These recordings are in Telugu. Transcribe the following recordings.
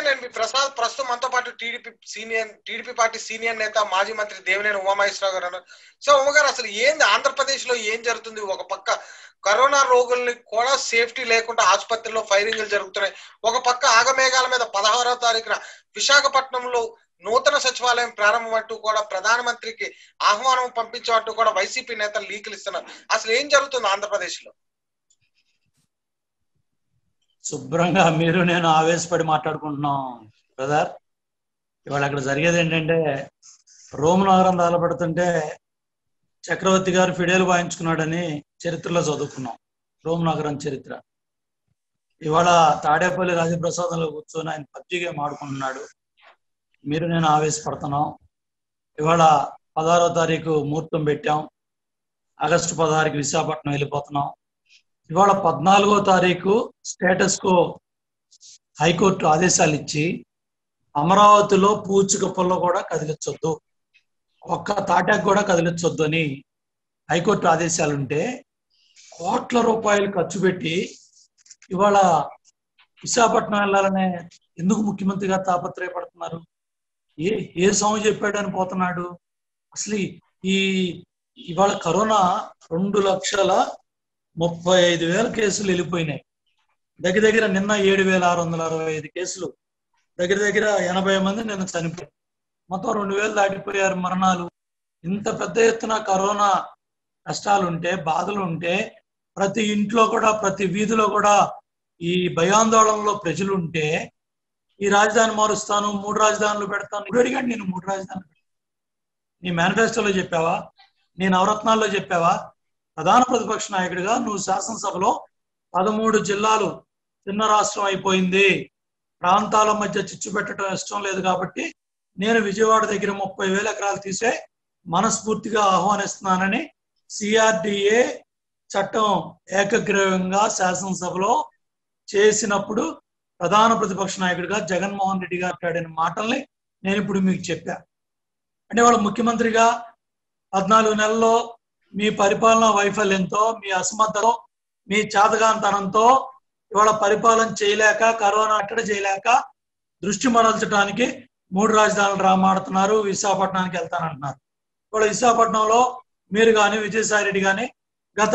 నేను మీ ప్రసాద్ ప్రస్తుతం మనతో పాటు TDP senior TDP party senior నేత మాజీ మంత్రి దేవినేని ఉమామహేశ్వరరావు గారు ఉన్నారు సో ఉమ గారు అసలు ఏంది ఆంధ్రప్రదేశ్ లో ఏం జరుగుతుంది ఒక పక్క కరోనా రోగుల్ని కూడా సేఫ్టీ లేకుండా ఆసుపత్రిలో ఫైరింగ్లు జరుగుతున్నాయి ఒక పక్క ఆగమేఘాల మీద పదహారో తారీఖున విశాఖపట్నంలో నూతన సచివాలయం ప్రారంభం అంటూ కూడా ప్రధానమంత్రికి ఆహ్వానం పంపించమంటూ కూడా వైసీపీ నేతలు లీకులు ఇస్తున్నారు అసలు ఏం జరుగుతుంది ఆంధ్రప్రదేశ్ లో శుభ్రంగా మీరు నేను ఆవేశపడి మాట్లాడుకుంటున్నాం బ్రదర్ ఇవాళ అక్కడ జరిగేది ఏంటంటే రోమ్ నగరం తగలబడుతుంటే చక్రవర్తి గారు ఫిడేలు వాయించుకున్నాడని చరిత్రలో చదువుకున్నాం రోమ్ నగరం చరిత్ర ఇవాళ తాడేపల్లి రాజప్రసాదంలో కూర్చొని ఆయన పబ్జి గేమ్ ఆడుకుంటున్నాడు మీరు నేను ఆవేశపడుతున్నాం ఇవాళ పదహారో తారీఖు ముహూర్తం పెట్టాం ఆగస్టు పదహారుకి విశాఖపట్నం వెళ్ళిపోతున్నాం ఇవాళ పద్నాలుగో తారీఖు స్టేటస్ కో హైకోర్టు ఆదేశాలు ఇచ్చి అమరావతిలో పూచికప్పుల్లో కూడా కదిలించొద్దు ఒక్క తాటాకు కూడా కదిలించొద్దు అని హైకోర్టు ఆదేశాలు ఉంటే కోట్ల రూపాయలు ఖర్చు పెట్టి ఇవాళ విశాఖపట్నం వెళ్ళాలనే ఎందుకు ముఖ్యమంత్రి గారు తాపత్రయపడుతున్నారు ఏ ఏ స్వామి చెప్పాడని పోతున్నాడు అసలు ఈ ఇవాళ కరోనా రెండు లక్షల ముప్పై ఐదు వేల కేసులు వెళ్ళిపోయినాయి దగ్గర దగ్గర నిన్న ఏడు వేల ఆరు వందల అరవై ఐదు కేసులు దగ్గర దగ్గర ఎనభై మంది నిన్న చనిపోయారు మొత్తం రెండు వేలు దాటిపోయారు మరణాలు ఇంత పెద్ద ఎత్తున కరోనా కష్టాలు ఉంటే బాధలు ఉంటే ప్రతి ఇంట్లో కూడా ప్రతి వీధిలో కూడా ఈ భయాందోళనలో ప్రజలు ఉంటే ఈ రాజధాని మారుస్తాను మూడు రాజధానులు పెడతాను ఇప్పుడు అడిగాడు నేను మూడు రాజధానులు నీ మేనిఫెస్టోలో చెప్పావా నీ నవరత్నాల్లో చెప్పావా ప్రధాన ప్రతిపక్ష నాయకుడిగా నువ్వు శాసనసభలో పదమూడు జిల్లాలు చిన్న రాష్ట్రం అయిపోయింది ప్రాంతాల మధ్య చిచ్చు పెట్టడం ఇష్టం లేదు కాబట్టి నేను విజయవాడ దగ్గర ముప్పై వేల ఎకరాలు తీసే మనస్ఫూర్తిగా ఆహ్వానిస్తున్నానని సిఆర్డిఏ చట్టం ఏకగ్రీవంగా శాసనసభలో చేసినప్పుడు ప్రధాన ప్రతిపక్ష నాయకుడిగా జగన్మోహన్ రెడ్డి గారు మాట్లాడిన మాటల్ని నేను ఇప్పుడు మీకు చెప్పా అంటే వాళ్ళ ముఖ్యమంత్రిగా పద్నాలుగు నెలల్లో మీ పరిపాలన వైఫల్యంతో మీ అసమర్థతో మీ చాతగాంతనంతో ఇవాళ పరిపాలన చేయలేక కరోనా అట్టడి చేయలేక దృష్టి మరల్చడానికి మూడు రాజధానులు రామాడుతున్నారు విశాఖపట్నానికి వెళ్తానంటున్నారు ఇవాళ విశాఖపట్నంలో మీరు కానీ విజయసాయి రెడ్డి కానీ గత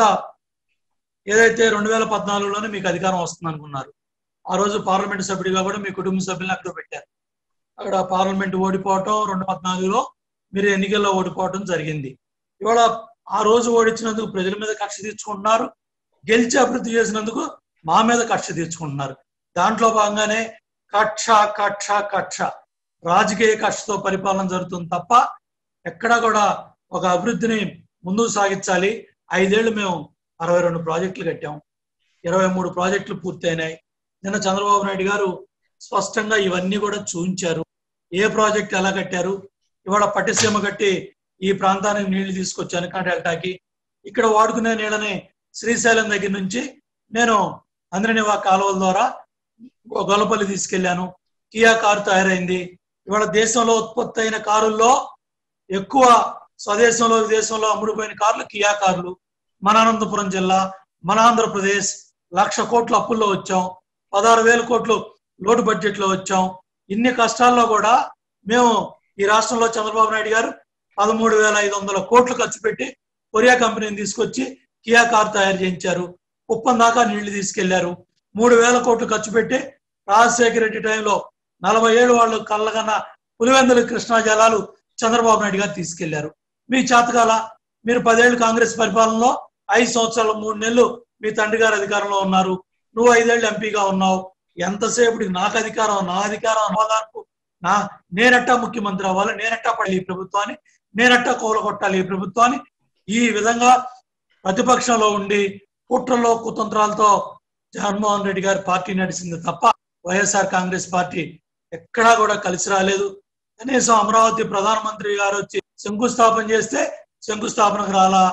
ఏదైతే రెండు వేల పద్నాలుగులోనే మీకు అధికారం వస్తుంది అనుకున్నారు ఆ రోజు పార్లమెంట్ సభ్యుడిగా కూడా మీ కుటుంబ సభ్యులను అక్కడ పెట్టారు అక్కడ పార్లమెంట్ ఓడిపోవటం రెండు పద్నాలుగులో మీరు ఎన్నికల్లో ఓడిపోవటం జరిగింది ఇవాళ ఆ రోజు ఓడించినందుకు ప్రజల మీద కక్ష తీర్చుకుంటున్నారు గెలిచి అభివృద్ధి చేసినందుకు మా మీద కక్ష తీర్చుకుంటున్నారు దాంట్లో భాగంగానే కక్ష కక్ష కక్ష రాజకీయ కక్షతో పరిపాలన జరుగుతుంది తప్ప ఎక్కడా కూడా ఒక అభివృద్ధిని ముందుకు సాగించాలి ఐదేళ్లు మేము అరవై రెండు ప్రాజెక్టులు కట్టాం ఇరవై మూడు ప్రాజెక్టులు పూర్తయినాయి నిన్న చంద్రబాబు నాయుడు గారు స్పష్టంగా ఇవన్నీ కూడా చూపించారు ఏ ప్రాజెక్ట్ ఎలా కట్టారు ఇవాళ పట్టిసీమ కట్టి ఈ ప్రాంతానికి నీళ్లు తీసుకొచ్చాను డెల్టాకి ఇక్కడ వాడుకునే నీళ్ళని శ్రీశైలం దగ్గర నుంచి నేను అందరినివా కాలువల ద్వారా గొల్లపల్లి తీసుకెళ్లాను కియా కారు తయారైంది ఇవాళ దేశంలో ఉత్పత్తి అయిన కారుల్లో ఎక్కువ స్వదేశంలో విదేశంలో అమ్ముడుపోయిన కార్లు కియా కార్లు మన అనంతపురం జిల్లా మన ఆంధ్రప్రదేశ్ లక్ష కోట్ల అప్పుల్లో వచ్చాం పదహారు వేల కోట్లు లోటు బడ్జెట్ లో వచ్చాం ఇన్ని కష్టాల్లో కూడా మేము ఈ రాష్ట్రంలో చంద్రబాబు నాయుడు గారు పదమూడు వేల ఐదు వందల కోట్లు ఖర్చు పెట్టి కొరియా కంపెనీని తీసుకొచ్చి కియా కార్ తయారు చేయించారు కుప్పం దాకా నీళ్లు తీసుకెళ్లారు మూడు వేల కోట్లు ఖర్చు పెట్టి రాజశేఖర రెడ్డి టైంలో నలభై ఏడు వాళ్ళు కళ్ళగన్న పులివెందుల కృష్ణా జలాలు చంద్రబాబు నాయుడు గారు తీసుకెళ్లారు మీ చేతకాల మీరు పదేళ్ళు కాంగ్రెస్ పరిపాలనలో ఐదు సంవత్సరాలు మూడు నెలలు మీ తండ్రి గారు అధికారంలో ఉన్నారు నువ్వు ఐదేళ్ళు ఎంపీగా ఉన్నావు ఎంతసేపటికి నాకు అధికారం నా అధికారం అన్నదానికి నా నేనట్టా ముఖ్యమంత్రి అవ్వాలి నేనట్టా పడాలి ఈ ప్రభుత్వాన్ని నేనట్టా కూలగొట్టాలి ఈ ప్రభుత్వాన్ని ఈ విధంగా ప్రతిపక్షంలో ఉండి కుట్రలో కుతంత్రాలతో జగన్మోహన్ రెడ్డి గారి పార్టీ నడిచింది తప్ప వైఎస్ఆర్ కాంగ్రెస్ పార్టీ ఎక్కడా కూడా కలిసి రాలేదు కనీసం అమరావతి ప్రధానమంత్రి గారు వచ్చి శంకుస్థాపన చేస్తే శంకుస్థాపనకు రాలా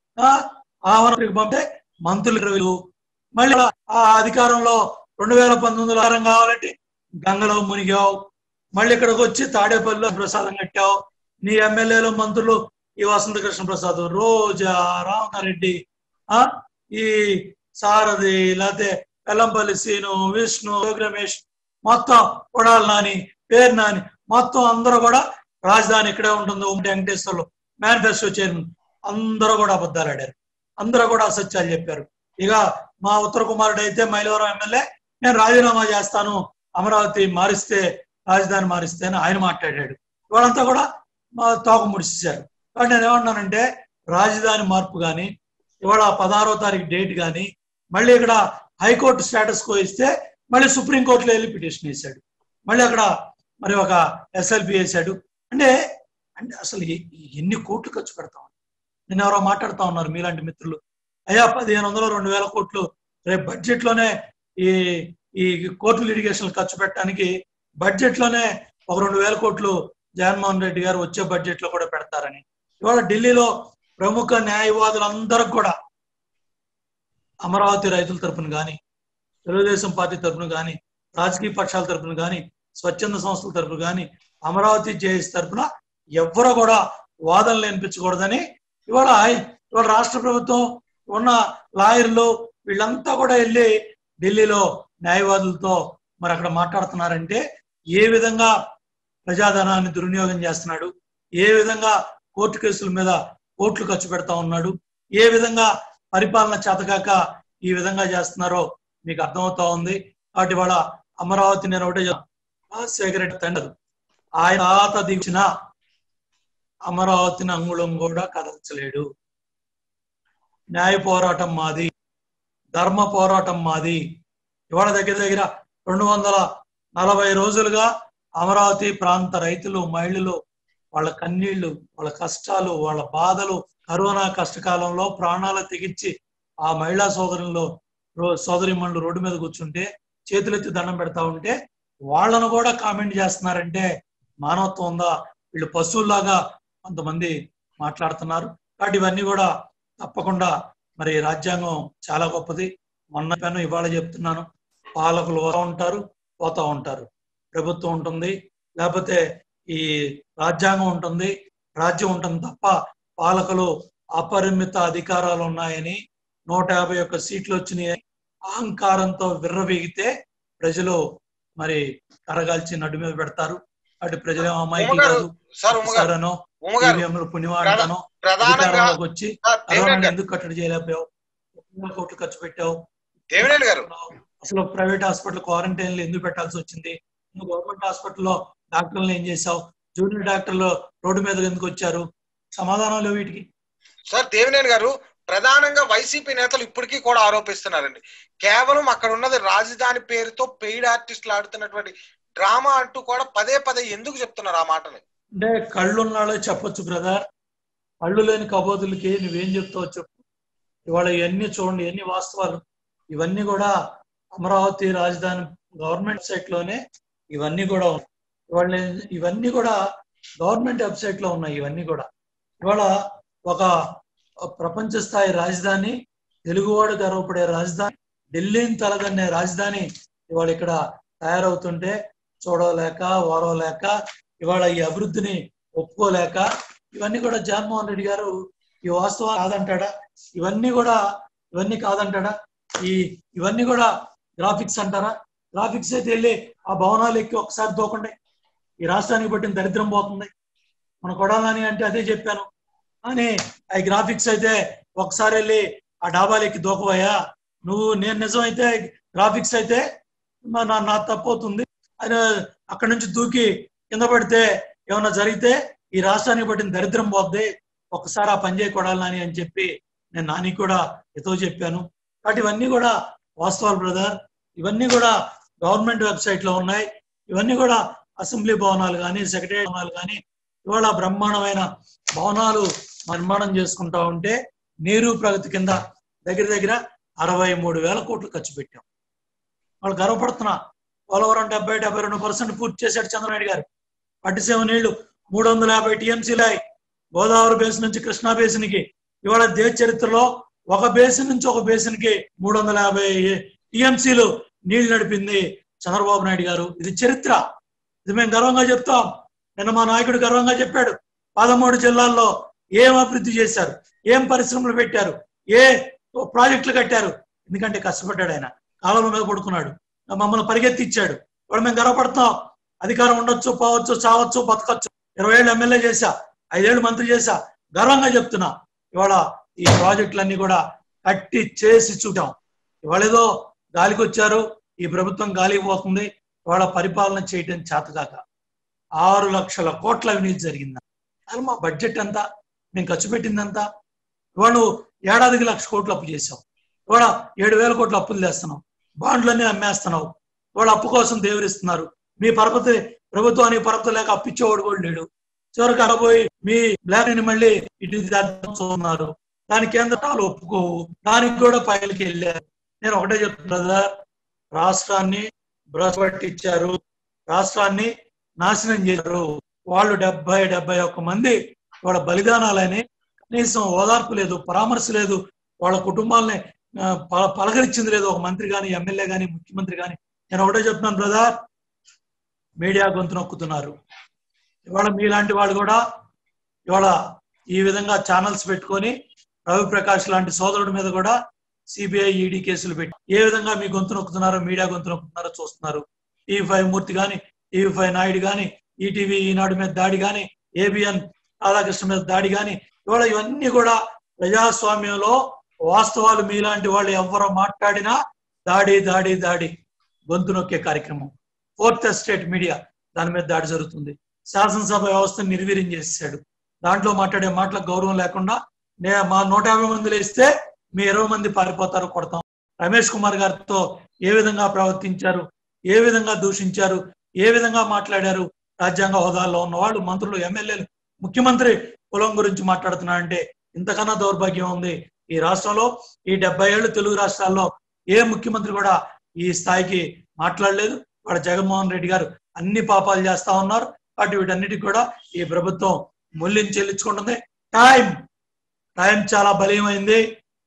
ఆహ్వానం పంపితే మంత్రులు మళ్ళీ ఆ అధికారంలో రెండు వేల పంతొమ్మిదిలో ఆహారం కావాలంటే గంగలో మునిగావు మళ్ళీ ఇక్కడికి వచ్చి తాడేపల్లిలో ప్రసాదం కట్టావు నీ ఎమ్మెల్యేలు మంత్రులు ఈ వసంత కృష్ణ ప్రసాద్ రోజా రామనారెడ్డి ఆ ఈ సారథి లేకపోతే వెల్లంపల్లి సీను విష్ణు రమేష్ మొత్తం కొడాలి నాని పేరు నాని మొత్తం అందరూ కూడా రాజధాని ఇక్కడే ఉంటుంది ఉమ్మడి వెంకటేశ్వర్లో మేనిఫెస్టో చైర్మన్ అందరూ కూడా అబద్ధాలు ఆడారు అందరూ కూడా అసత్యాలు చెప్పారు ఇక మా ఉత్తర కుమారుడు అయితే మైలవరం ఎమ్మెల్యే నేను రాజీనామా చేస్తాను అమరావతి మారిస్తే రాజధాని మారిస్తే అని ఆయన మాట్లాడాడు వాళ్ళంతా కూడా మా తోక ముడిచేశారు కాబట్టి నేను ఏమన్నానంటే రాజధాని మార్పు కానీ ఇవాళ పదహారో తారీఖు డేట్ కానీ మళ్ళీ ఇక్కడ హైకోర్టు స్టేటస్ కో ఇస్తే మళ్ళీ సుప్రీంకోర్టులో వెళ్ళి పిటిషన్ వేశాడు మళ్ళీ అక్కడ మరి ఒక ఎస్ఎల్పి వేశాడు అంటే అంటే అసలు ఎ- ఎన్ని కోట్లు ఖర్చు పెడతాం నేను ఎవరో మాట్లాడుతా ఉన్నారు మీలాంటి మిత్రులు అయ్యా పదిహేను వందలు రెండు వేల కోట్లు రేపు బడ్జెట్ లోనే ఈ ఈ కోర్టు లిటిగేషన్ ఖర్చు పెట్టడానికి బడ్జెట్ లోనే ఒక రెండు వేల కోట్లు జగన్మోహన్ రెడ్డి గారు వచ్చే బడ్జెట్ లో కూడా పెడతారని ఇవాళ ఢిల్లీలో ప్రముఖ న్యాయవాదులందరికి కూడా అమరావతి రైతుల తరపున కానీ తెలుగుదేశం పార్టీ తరపున కానీ రాజకీయ పక్షాల తరపున కానీ స్వచ్ఛంద సంస్థల తరపున కానీ అమరావతి జేఎస్ తరపున ఎవ్వరు కూడా వాదనలు వినిపించకూడదని ఇవాళ ఇవాళ రాష్ట్ర ప్రభుత్వం ఉన్న లాయర్లు వీళ్ళంతా కూడా వెళ్ళి ఢిల్లీలో న్యాయవాదులతో మరి అక్కడ మాట్లాడుతున్నారంటే ఏ విధంగా ప్రజాధనాన్ని దుర్వినియోగం చేస్తున్నాడు ఏ విధంగా కోర్టు కేసుల మీద కోట్లు ఖర్చు పెడతా ఉన్నాడు ఏ విధంగా పరిపాలన చేతకాక ఈ విధంగా చేస్తున్నారో మీకు అర్థమవుతా ఉంది కాబట్టి వాళ్ళ అమరావతి నేను ఒకటే చెప్తా. రాజశేఖర రెడ్డి తండ్రి ఆయన తాత దిగిన అమరావతిని అంగుళం కూడా కదల్చలేడు న్యాయ పోరాటం మాది ధర్మ పోరాటం మాది ఇవాళ దగ్గర దగ్గర రెండు వందల నలభై రోజులుగా అమరావతి ప్రాంత రైతులు మహిళలు వాళ్ళ కన్నీళ్లు వాళ్ళ కష్టాలు వాళ్ళ బాధలు కరోనా కష్టకాలంలో ప్రాణాలు తెగించి ఆ మహిళా సోదరుల్లో సోదరిమణులు రోడ్డు మీద కూర్చుంటే చేతులెత్తి దండం పెడతా ఉంటే వాళ్ళను కూడా కామెంట్ చేస్తున్నారంటే మానవత్వం ఉందా వీళ్ళు పశువుల్లాగా కొంతమంది మాట్లాడుతున్నారు కాబట్టి ఇవన్నీ కూడా తప్పకుండా మరి రాజ్యాంగం చాలా గొప్పది మొన్న పెను ఇవాళ చెప్తున్నాను పాలకులు వస్తూ ఉంటారు పోతా ఉంటారు ప్రభుత్వం ఉంటుంది లేకపోతే ఈ రాజ్యాంగం ఉంటుంది రాజ్యం ఉంటుంది తప్ప పాలకులు అపరిమిత అధికారాలు ఉన్నాయని నూట యాభై ఒక్క సీట్లు వచ్చినాయి అహంకారంతో విర్రవీగితే ప్రజలు మరి కరగాల్చి నడు మీద పెడతారు అటు ప్రజలేమో అమ్మాయికి ఉమ్మగారు, కాదు సార్ ఉమ్మగారు సరేనో ఉమ్మగారు ఈవీఎంలు పుణ్యవాడతానో ప్రధానంగా అధికారంలోకి వచ్చి సార్, దేవినేని కరోనాని గారు ఎందుకు కట్టడి చేయలేకపోయావు వందల కోట్లు ఖర్చు పెట్టావు దేవినేని గారు అసలు ప్రైవేట్ హాస్పిటల్ క్వారంటైన్ లో ఎందుకు పెట్టాల్సి వచ్చింది నువ్వు గవర్నమెంట్ హాస్పిటల్లో డాక్టర్లు ఏం చేసావు జూనియర్ డాక్టర్లు రోడ్డు మీద ఎందుకు వచ్చారు సమాధానం లేవు వీటికి సార్ దేవినేని గారు ప్రధానంగా వైసీపీ నేతలు ఇప్పటికీ కూడా ఆరోపిస్తున్నారండి కేవలం అక్కడ ఉన్నది రాజధాని పేరుతో పెయిడ్ ఆర్టిస్టులు ఆడుతున్నటువంటి డ్రామా అంటూ కూడా పదే పదే ఎందుకు చెప్తున్నారు ఆ మాటని అంటే కళ్ళున్నాళ్ళే చెప్పొచ్చు బ్రదర్ కళ్ళు లేని కబోతులకి నువ్వేం చెప్తావు చెప్పు ఇవాళ ఇవన్నీ చూడండి ఎన్ని వాస్తవాలు ఇవన్నీ కూడా అమరావతి రాజధాని గవర్నమెంట్ సైట్ లోనే ఇవన్నీ కూడా ఉన్నాయి. ఇవాళ ఇవన్నీ కూడా గవర్నమెంట్ వెబ్సైట్ లో ఉన్నాయి ఇవన్నీ కూడా ఇవాళ ఒక ప్రపంచ స్థాయి రాజధాని తెలుగువాడు గర్వపడే రాజధాని ఢిల్లీని తలదన్నే రాజధాని ఇవాళ ఇక్కడ తయారవుతుంటే చూడలేక ఓరవలేక ఇవాళ ఈ అభివృద్ధిని ఒప్పుకోలేక ఇవన్నీ కూడా జగన్మోహన్ రెడ్డి గారు ఈ వాస్తవం కాదంటాడా ఇవన్నీ కూడా ఇవన్నీ కాదంటాడా ఈ ఇవన్నీ కూడా గ్రాఫిక్స్ అంటారా గ్రాఫిక్స్ అయితే వెళ్ళి ఆ భవనాలు ఎక్కి ఒకసారి దూకండి ఈ రాష్ట్రానికి పట్టిన దరిద్రం పోతుంది మన కొడాలని అంటే అదే చెప్పాను అని ఆ గ్రాఫిక్స్ అయితే ఒకసారి వెళ్ళి ఆ డాబాలు ఎక్కి దూకవయ్యా నువ్వు నేను నిజమైతే గ్రాఫిక్స్ అయితే మా- నా నా తప్పు అవుతుంది ఆయన అక్కడి నుంచి దూకి కింద పడితే ఏమన్నా జరిగితే ఈ రాష్ట్రానికి పట్టిన దరిద్రం పోద్ది ఒకసారి ఆ పని చేయకూడాలని అని చెప్పి నేను నాని కూడా ఎతో చెప్పాను కాబట్టి ఇవన్నీ కూడా వాస్తవాలు బ్రదర్ ఇవన్నీ కూడా గవర్నమెంట్ వెబ్సైట్ లో ఉన్నాయి ఇవన్నీ కూడా అసెంబ్లీ భవనాలు కానీ సెక్రటరీ భవనాలు కానీ ఇవాళ బ్రహ్మాండమైన భవనాలు నిర్మాణం చేసుకుంటా ఉంటే నీరు ప్రగతి కింద దగ్గర దగ్గర అరవై మూడు వేల కోట్లు ఖర్చు పెట్టాం వాళ్ళు గర్వపడుతున్నా పోలవరం డెబ్బై డెబ్బై రెండు పర్సెంట్ పూర్తి చేశాడు చంద్రనాయుడు గారు పట్టిసీమ నీళ్లు మూడు వందల యాభై టీఎంసీలాయి గోదావరి బేసిన్ నుంచి కృష్ణా బేసిన్ కి ఇవాళ దేశ చరిత్రలో ఒక బేసిన్ నుంచి ఒక బేసిన్ కి మూడు వందల యాభై టీఎంసీలు నీళ్లు నడిపింది చంద్రబాబు నాయుడు గారు ఇది చరిత్ర ఇది మేము గర్వంగా చెప్తాం నిన్న మా నాయకుడు గర్వంగా చెప్పాడు పదమూడు జిల్లాల్లో ఏం అభివృద్ధి చేశారు ఏం పరిశ్రమలు పెట్టారు ఏ ప్రాజెక్టులు కట్టారు ఎందుకంటే కష్టపడ్డాడు ఆయన కాలంలో మీద పడుకున్నాడు మమ్మల్ని పరిగెత్తిచ్చాడు ఇవాళ మేము గర్వపడుతున్నాం అధికారం ఉండొచ్చు పోవచ్చు చావచ్చు బతకచ్చు ఇరవై ఏళ్ళు ఎమ్మెల్యే చేశా ఐదేళ్ళు మంత్రి చేశా గర్వంగా చెప్తున్నా ఇవాళ ఈ ప్రాజెక్టులన్నీ కూడా కట్టి చేసి చూపాం ఇవాళ ఏదో గాలికి వచ్చారు ఈ ప్రభుత్వం గాలికి పోతుంది ఇవాళ పరిపాలన చేయటం చేతగాక ఆరు లక్షల కోట్ల అవినీతి జరిగింది అసలు మా బడ్జెట్ ఎంత మేము ఖర్చు పెట్టిందంతా ఇవాళ నువ్వు ఏడాదికి లక్ష కోట్లు అప్పు చేసావు ఇవాళ ఏడు వేల కోట్లు అప్పులు చేస్తున్నావు బాండ్లన్నీ అమ్మేస్తున్నావు ఇవాళ అప్పు కోసం దేవరిస్తున్నారు మీ పరపతి ప్రభుత్వానికి పరపతి లేక అప్పిచ్చేవాడు కూడా లేడు చివరికి అడబోయి మీ బ్లాక్ ని మళ్ళీ ఇటు చూస్తున్నారు దాని కేంద్రాలు ఒప్పుకోవు దానికి కూడా పైలకి వెళ్ళారు నేను ఒకటే చెప్తున్నా రాష్ట్రాన్ని భ్రష్పట్టించారు రాష్ట్రాన్ని నాశనం చేశారు వాళ్ళు డెబ్బై డెబ్బై ఒక్క మంది వాళ్ళ బలిదానాలని కనీసం ఓదార్పు లేదు పరామర్శ లేదు వాళ్ళ కుటుంబాలని ఆ, ప- పలకరించింది లేదు ఒక మంత్రి కానీ ఎమ్మెల్యే కానీ ముఖ్యమంత్రి కానీ నేను ఒకటే చెప్తున్నాను బ్రదర్ మీడియా గొంతు నొక్కుతున్నారు ఇవాళ మీలాంటి వాళ్ళు కూడా ఇవాళ ఈ విధంగా ఛానల్స్ పెట్టుకొని రవి ప్రకాష్ లాంటి సోదరుడి మీద కూడా సిబిఐ ఈడీ కేసులు పెట్టి ఏ విధంగా మీ గొంతు నొక్కుతున్నారో మీడియా గొంతు నొక్కుతున్నారో చూస్తున్నారు టీవీ ఫైవ్ మూర్తి కానీ టీవీ ఫైవ్ నాయుడు కానీ ఈటీవీ ఈనాడు మీద దాడి కానీ ఏబిఎన్ రాధాకృష్ణ మీద దాడి కానీ ఇవాళ ఇవన్నీ కూడా ప్రజాస్వామ్యంలో వాస్తవాలు మీలాంటి వాళ్ళు ఎవరో మాట్లాడినా దాడి దాడి దాడి గొంతు నొక్కే కార్యక్రమం ఫోర్త్ ఎస్టేట్ మీడియా దాని మీద దాడి జరుగుతుంది శాసనసభ వ్యవస్థను నిర్వీర్యం చేశాడు దాంట్లో మాట్లాడే మాటలకు గౌరవం లేకుండా నే మా నూట యాభై మందిలో ఇస్తే మీ ఇరవై మంది పారిపోతారు కొడతాం రమేష్ కుమార్ గారితో ఏ విధంగా ప్రవర్తించారు ఏ విధంగా దూషించారు ఏ విధంగా మాట్లాడారు రాజ్యాంగ హోదాల్లో ఉన్న వాళ్ళు మంత్రులు ఎమ్మెల్యేలు ముఖ్యమంత్రి కులం గురించి మాట్లాడుతున్నారంటే ఇంతకన్నా దౌర్భాగ్యం ఉంది ఈ రాష్ట్రంలో ఈ డెబ్బై ఏళ్ళు తెలుగు రాష్ట్రాల్లో ఏ ముఖ్యమంత్రి కూడా ఈ స్థాయికి మాట్లాడలేదు వాడు జగన్మోహన్ రెడ్డి గారు అన్ని పాపాలు చేస్తా ఉన్నారు కాబట్టి వీటన్నిటికి కూడా ఈ ప్రభుత్వం మూల్యం చెల్లించుకుంటుంది టైం టైం చాలా బలీయమైంది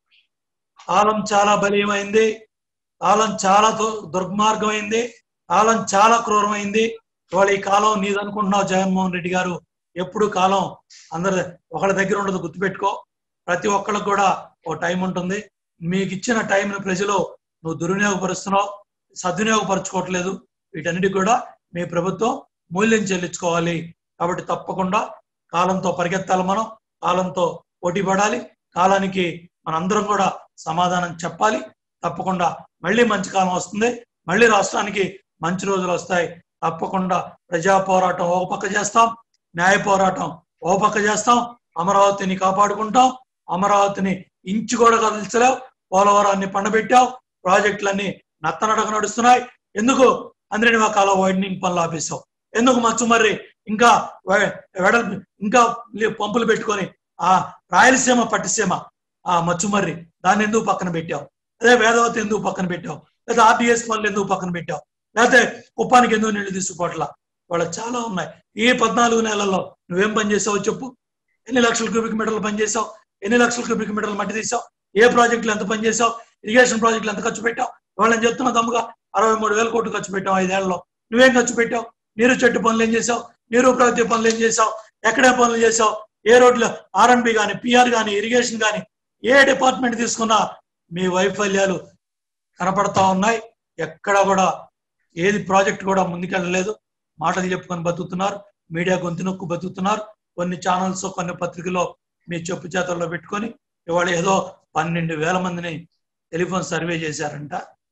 కాలం చాలా బలీయమైంది కాలం చాలా దు- దుర్మార్గమైంది కాలం చాలా క్రూరమైంది ఇవాళ ఈ కాలం నీదనుకుంటున్నావు జగన్మోహన్ రెడ్డి గారు ఎప్పుడు కాలం అందరి ఒకళ్ళ దగ్గర ఉండదు గుర్తుపెట్టుకో ప్రతి ఒక్కళ్ళకి కూడా ఓ టైం ఉంటుంది మీకు ఇచ్చిన టైంని ప్రజలు నువ్వు దుర్వినియోగపరుస్తున్నావు సద్వినియోగపరచుకోవట్లేదు వీటన్నిటి కూడా మీ ప్రభుత్వం మూల్యం చెల్లించుకోవాలి కాబట్టి తప్పకుండా కాలంతో పరిగెత్తాలి మనం కాలంతో పోటీ పడాలి కాలానికి మనందరం కూడా సమాధానం చెప్పాలి తప్పకుండా మళ్ళీ మంచి కాలం వస్తుంది మళ్ళీ రాష్ట్రానికి మంచి రోజులు వస్తాయి తప్పకుండా ప్రజా పోరాటం ఒక పక్క చేస్తాం న్యాయ పోరాటం ఓ పక్క చేస్తాం అమరావతిని కాపాడుకుంటాం అమరావతిని ఇంచు కూడా కదిలించలేవు పోలవరాన్ని పండబెట్టావు ప్రాజెక్టులన్నీ నత్తనడక నడుస్తున్నాయి ఎందుకు అందరిని కాలం వైడనింగ్ పనులు ఆపేశావు ఎందుకు మచ్చుమర్రి ఇంకా వె- వెడల్పు ఇంకా లే- పంపులు పెట్టుకొని ఆ రాయలసీమ పట్టిసీమ ఆ మచ్చుమర్రి దాన్ని ఎందుకు పక్కన పెట్టావు అదే వేదవతి ఎందుకు పక్కన పెట్టావు లేదా ఆర్డిఎస్ పనులు ఎందుకు పక్కన పెట్టావు లేకపోతే కుప్పానికి ఎందుకు నీళ్లు తీసుకోవట్లా వాళ్ళ చాలా ఉన్నాయి ఈ పద్నాలుగు నెలల్లో నువ్వేం పని చేసావో చెప్పు ఎన్ని లక్షల క్యూబిక్ మీటర్లు పని చేసావు ఎన్ని లక్షల క్యూబిక్ మీటర్లు మట్టి తీసావు ఏ ప్రాజెక్టులు ఎంత పని చేసావు ఇరిగేషన్ ప్రాజెక్టులు ఎంత ఖర్చు పెట్టావు వాళ్ళని చెప్తున్నా తమ్ముగా అరవై మూడు వేల కోట్లు ఖర్చు పెట్టావు ఐదేళ్లలో నువ్వేం ఖర్చు పెట్టావు నీరు చెట్టు పనులు ఏం చేసావు నీరు ప్రగతి పనులు ఏం చేసావు ఎక్కడే పనులు చేసావు ఏ రోడ్లు ఆర్ఎన్బి కానీ పిఆర్ కానీ ఇరిగేషన్ కానీ ఏ డిపార్ట్మెంట్ తీసుకున్నా మీ వైఫల్యాలు కనపడతా ఉన్నాయి ఎక్కడ కూడా ఏది ప్రాజెక్ట్ కూడా ముందుకెళ్ళలేదు మాటలు చెప్పుకొని బతుకుతున్నారు మీడియా గొంతు నొక్కు బతుకుతున్నారు కొన్ని ఛానల్స్ కొన్ని పత్రికలో మీ చెప్పు చేతల్లో పెట్టుకొని ఇవాళ ఏదో పన్నెండు వేల మందిని టెలిఫోన్ సర్వే చేశారంట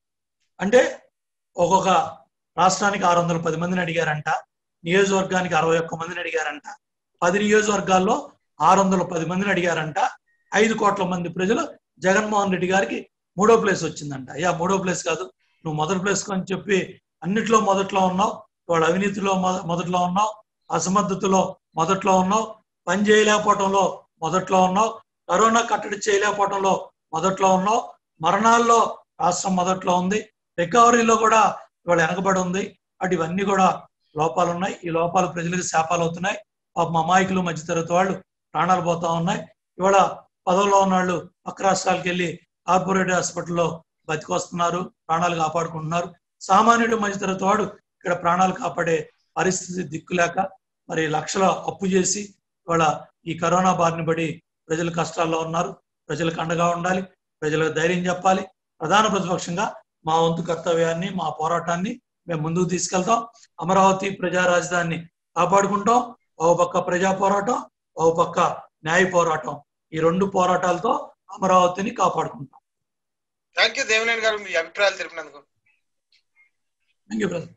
అంటే ఒక్కొక్క రాష్ట్రానికి ఆరు వందల పది మందిని అడిగారంట నియోజకవర్గానికి అరవై ఒక్క మందిని అడిగారంట పది నియోజకవర్గాల్లో ఆరు వందల పది మందిని అడిగారంట ఐదు కోట్ల మంది ప్రజలు జగన్మోహన్ రెడ్డి గారికి మూడో ప్లేస్ వచ్చిందంట అయ్యా మూడో ప్లేస్ కాదు నువ్వు మొదటి ప్లేస్ అని చెప్పి అన్నిట్లో మొదట్లో ఉన్నావు వాళ్ళ అవినీతిలో మొద- మొదట్లో ఉన్నావు అసమర్థతలో మొదట్లో ఉన్నావు పని చేయలేకపోవటంలో మొదట్లో ఉన్నావు కరోనా కట్టడి చేయలేకపోవటంలో మొదట్లో ఉన్నావు మరణాల్లో రాష్ట్రం మొదట్లో ఉంది రికవరీలో కూడా ఇవాళ వెనకబడి ఉంది అటు ఇవన్నీ కూడా లోపాలు ఉన్నాయి ఈ లోపాలు ప్రజలకు శాపాలు అవుతున్నాయి పాపం అమాయకులు మధ్యతరగతి వాళ్ళు ప్రాణాలు పోతా ఉన్నాయి ఇవాళ పదవిలో ఉన్న వాళ్ళు పక్క రాష్ట్రాలకు వెళ్ళి కార్పొరేట్ హాస్పిటల్లో బతికొస్తున్నారు ప్రాణాలు కాపాడుకుంటున్నారు సామాన్యుడు మధ్యతరగతి వాడు ఇక్కడ ప్రాణాలు కాపాడే పరిస్థితి దిక్కులేక మరి లక్షల అప్పు చేసి ఇవాళ ఈ కరోనా బారిన పడి ప్రజలు కష్టాల్లో ఉన్నారు ప్రజలకు అండగా ఉండాలి ప్రజలకు ధైర్యం చెప్పాలి ప్రధాన ప్రతిపక్షంగా మా వంతు కర్తవ్యాన్ని మా పోరాటాన్ని మేము ముందుకు తీసుకెళ్తాం అమరావతి ప్రజా రాజధానిని కాపాడుకుంటాం ఒక పక్క ప్రజా పోరాటం ఒక పక్క న్యాయ పోరాటం ఈ రెండు పోరాటాలతో అమరావతిని కాపాడుకుంటాం థ్యాంక్ యూ దేవినేని గారు మీ అభిప్రాయాలు తెలిపినందుకు థ్యాంక్ యూ బ్రదర్